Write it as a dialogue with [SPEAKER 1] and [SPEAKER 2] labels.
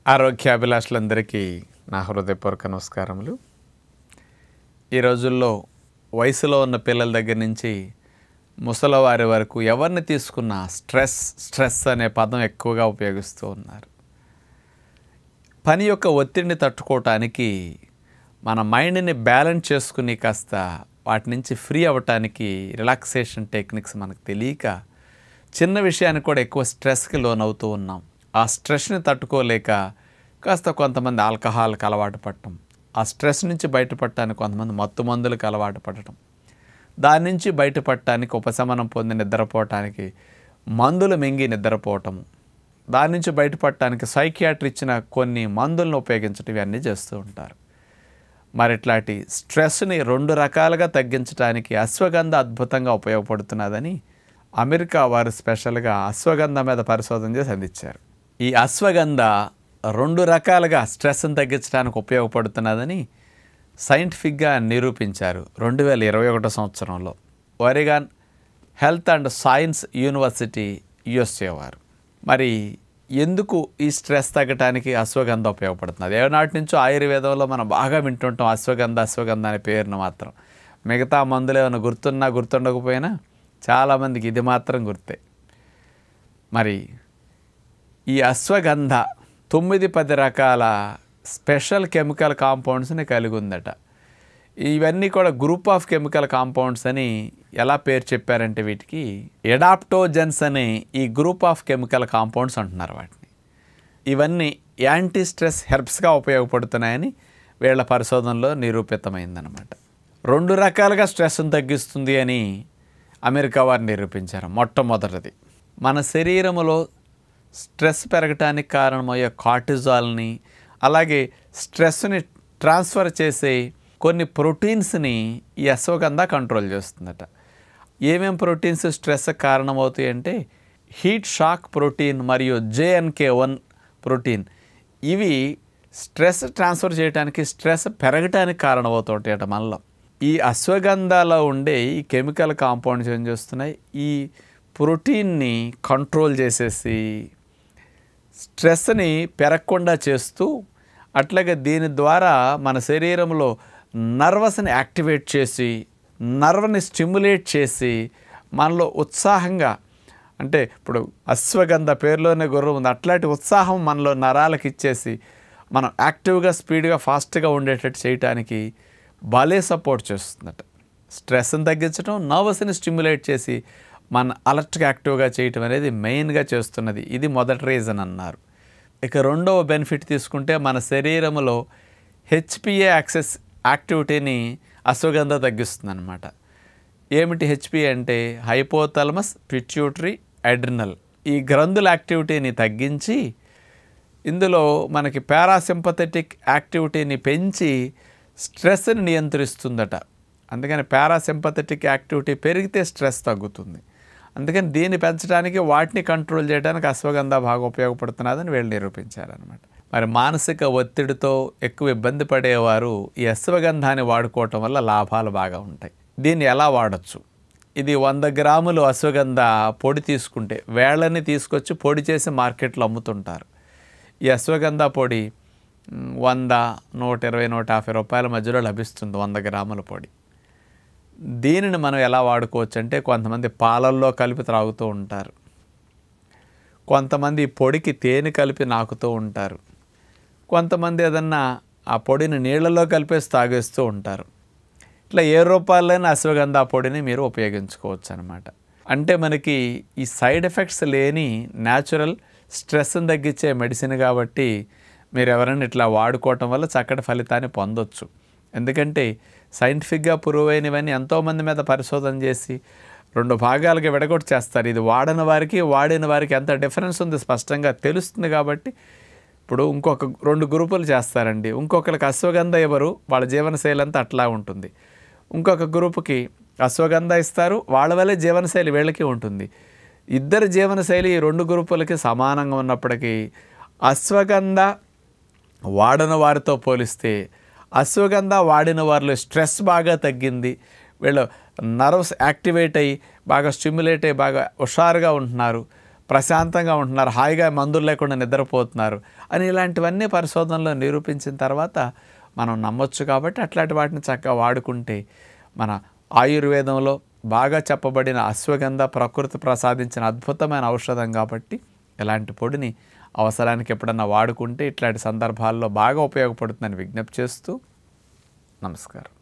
[SPEAKER 1] ఆరోగ్యాభిలాషులందరికీ నా హృదయపూర్వక నమస్కారములు ఈ రోజుల్లో వయసులో ఉన్న పిల్లల దగ్గర నుంచి ముసలివారి వరకు ఎవరిని తీసుకున్నా స్ట్రెస్ స్ట్రెస్ అనే పదం ఎక్కువగా ఉపయోగిస్తూ ఉన్నారు పని యొక్క ఒత్తిడిని తట్టుకోవటానికి మన మైండ్ని బ్యాలెన్స్ చేసుకుని కాస్త వాటి నుంచి ఫ్రీ అవ్వటానికి రిలాక్సేషన్ టెక్నిక్స్ మనకు తెలియక చిన్న విషయానికి కూడా ఎక్కువ స్ట్రెస్కి లోనవుతూ ఉన్నాం ఆ స్ట్రెస్ని తట్టుకోలేక కాస్త కొంతమంది ఆల్కహాల్కి అలవాటు పడటం ఆ స్ట్రెస్ నుంచి బయటపడటానికి కొంతమంది మత్తు మందులకు అలవాటు పడటం దాని నుంచి బయటపడటానికి ఉపశమనం పొంది నిద్రపోవటానికి మందులు మింగి నిద్రపోవటము దాని నుంచి బయటపడటానికి సైకియాట్రీ ఇచ్చిన కొన్ని మందులను ఉపయోగించడం ఇవన్నీ చేస్తూ ఉంటారు మరి ఇట్లాంటి స్ట్రెస్ని రెండు రకాలుగా తగ్గించడానికి అశ్వగంధ అద్భుతంగా ఉపయోగపడుతున్నదని అమెరికా వారు స్పెషల్గా అశ్వగంధ మీద పరిశోధన చేసి అందించారు ఈ అశ్వగంధ రెండు రకాలుగా స్ట్రెస్ని తగ్గించడానికి ఉపయోగపడుతున్నదని సైంటిఫిక్గా నిరూపించారు రెండు వేల ఇరవై ఒకటో సంవత్సరంలో Oregon health and science university USA వారు మరి ఎందుకు ఈ స్ట్రెస్ తగ్గటానికి అశ్వగంధ ఉపయోగపడుతుంది ఏనాటి నుంచో ఆయుర్వేదంలో మనం బాగా వింటుంటాం అశ్వగంధ అశ్వగంధ అనే పేరును మాత్రం మిగతా మందులు ఏమైనా గుర్తున్నా గుర్తుండకపోయినా చాలామందికి ఇది మాత్రం గుర్తే మరి ఈ అశ్వగంధ తొమ్మిది పది రకాల స్పెషల్ కెమికల్ కాంపౌండ్స్ని కలిగి ఉందట ఇవన్నీ కూడా గ్రూప్ ఆఫ్ కెమికల్ కాంపౌండ్స్ అని ఎలా పేరు చెప్పారంటే వీటికి ఎడాప్టోజెన్స్ అనే ఈ గ్రూప్ ఆఫ్ కెమికల్ కాంపౌండ్స్ అంటున్నారు వాటిని ఇవన్నీ యాంటీ స్ట్రెస్ హెర్బ్స్గా ఉపయోగపడుతున్నాయని వీళ్ళ పరిశోధనలో నిరూపితమైందనమాట రెండు రకాలుగా స్ట్రెస్ను తగ్గిస్తుంది అని అమెరికా వారు నిరూపించారు మొట్టమొదటిది మన శరీరంలో స్ట్రెస్ పెరగటానికి కారణమయ్యే కార్టిజాల్ని అలాగే స్ట్రెస్ని ట్రాన్స్ఫర్ చేసే కొన్ని ప్రోటీన్స్ని ఈ అశ్వగంధ కంట్రోల్ చేస్తుందట ఏమేం ప్రోటీన్స్ స్ట్రెస్ కారణమవుతాయి అంటే హీట్ షాక్ ప్రోటీన్ మరియు జేఎన్కే వన్ ప్రోటీన్ ఇవి స్ట్రెస్ ట్రాన్స్ఫర్ చేయడానికి స్ట్రెస్ పెరగటానికి కారణమవుతుంటాయట మనలో ఈ అశ్వగంధాలో ఉండే ఈ కెమికల్ కాంపౌండ్స్ ఏం చేస్తున్నాయి ఈ ప్రోటీన్ని కంట్రోల్ చేసేసి స్ట్రెస్ని పెరగకుండా చేస్తూ అట్లాగే దీని ద్వారా మన శరీరంలో నర్వస్ని యాక్టివేట్ చేసి నర్వ్ని స్టిమ్యులేట్ చేసి మనలో ఉత్సాహంగా అంటే ఇప్పుడు అశ్వగంధ పేరులోనే గుర్రం ఉంది అట్లాంటి ఉత్సాహం మనలో నరాలకు ఇచ్చేసి మనం యాక్టివ్గా స్పీడ్గా ఫాస్ట్గా ఉండేటట్టు చేయటానికి భలే సపోర్ట్ చేస్తుందట స్ట్రెస్ని తగ్గించడం నర్వస్ని స్టిమ్యులేట్ చేసి మన అలర్ట్గా యాక్టివ్గా చేయటం అనేది మెయిన్గా చేస్తున్నది ఇది మొదటి రీజన్ అన్నారు ఇక రెండవ బెనిఫిట్ తీసుకుంటే మన శరీరంలో హెచ్పిఏ యాక్సెస్ యాక్టివిటీని అశ్వగంధ తగ్గిస్తుంది అనమాట ఏమిటి హెచ్పిఏ అంటే హైపోథలమస్ పిట్యూటరీ అడ్రినల్ ఈ గ్రంథుల యాక్టివిటీని తగ్గించి ఇందులో మనకి పారాసింపథెటిక్ యాక్టివిటీని పెంచి స్ట్రెస్ని నియంత్రిస్తుందట అందుకని పారాసింపథెటిక్ యాక్టివిటీ పెరిగితే స్ట్రెస్ తగ్గుతుంది అందుకని దీన్ని పెంచడానికి వాటిని కంట్రోల్ చేయడానికి అశ్వగంధ బాగా ఉపయోగపడుతున్నదని వీళ్ళు నిరూపించారనమాట మరి మానసిక ఒత్తిడితో ఎక్కువ ఇబ్బంది పడేవారు ఈ అశ్వగంధాన్ని వాడుకోవటం వల్ల లాభాలు బాగా ఉంటాయి దీన్ని ఎలా వాడచ్చు ఇది వంద గ్రాములు అశ్వగంధ పొడి తీసుకుంటే వేళ్ళని తీసుకొచ్చి పొడి చేసి మార్కెట్లో అమ్ముతుంటారు ఈ అశ్వగంధ పొడి మ్, వంద నూట ఇరవై నూట యాభై రూపాయల మధ్యలో లభిస్తుంది వంద గ్రాముల పొడి దీనిని మనం ఎలా వాడుకోవచ్చు అంటే కొంతమంది పాలల్లో కలిపి త్రాగుతూ ఉంటారు కొంతమంది పొడికి తేనె కలిపి నాకుతూ ఉంటారు కొంతమంది ఏదన్నా ఆ పొడిని నీళ్ళలో కలిపేసి తాగేస్తూ ఉంటారు ఇట్లా ఏ రూపాయలైన అశ్వగంధ పొడిని మీరు ఉపయోగించుకోవచ్చు అనమాట అంటే మనకి ఈ సైడ్ ఎఫెక్ట్స్ లేని న్యాచురల్ స్ట్రెస్ని తగ్గించే మెడిసిన్ కాబట్టి మీరు ఎవరైనా ఇట్లా వాడుకోవటం వల్ల చక్కటి ఫలితాన్ని పొందొచ్చు ఎందుకంటే సైంటిఫిక్గా ప్రూవ్ అయినవన్నీ ఎంతోమంది మీద పరిశోధన చేసి రెండు భాగాలుగా విడగొట్టి చేస్తారు ఇది వాడని వారికి వాడిన వారికి ఎంత డిఫరెన్స్ ఉంది స్పష్టంగా తెలుస్తుంది కాబట్టి ఇప్పుడు ఇంకొక రెండు గ్రూపులు చేస్తారండి ఇంకొకరికి అశ్వగంధ ఇవ్వరు వాళ్ళ జీవనశైలి అంతా అట్లా ఉంటుంది ఇంకొక గ్రూపుకి అశ్వగంధ ఇస్తారు వాళ్ళ వల్లే జీవనశైలి వీళ్ళకి ఉంటుంది ఇద్దరు జీవనశైలి ఈ రెండు గ్రూపులకి సమానంగా ఉన్నప్పటికీ అశ్వగంధ వాడని వారితో పోలిస్తే అశ్వగంధ వాడిన వారిలో స్ట్రెస్ బాగా తగ్గింది వీళ్ళు నర్వ్స్ యాక్టివేట్ అయ్యి బాగా స్టిమ్యులేట్ అయ్యి బాగా హుషారుగా ఉంటున్నారు ప్రశాంతంగా ఉంటున్నారు హాయిగా మందులు లేకుండా నిద్రపోతున్నారు అని ఇలాంటివన్నీ పరిశోధనలో నిరూపించిన తర్వాత మనం నమ్మొచ్చు కాబట్టి అట్లాంటి వాటిని చక్కగా వాడుకుంటే మన ఆయుర్వేదంలో బాగా చెప్పబడిన అశ్వగంధ ప్రకృతి ప్రసాదించిన అద్భుతమైన ఔషధం కాబట్టి ఇలాంటి పొడిని అవసరానికి ఎప్పుడన్నా వాడుకుంటే ఇట్లాంటి సందర్భాల్లో బాగా ఉపయోగపడుతుందని విజ్ఞప్తి చేస్తూ నమస్కారం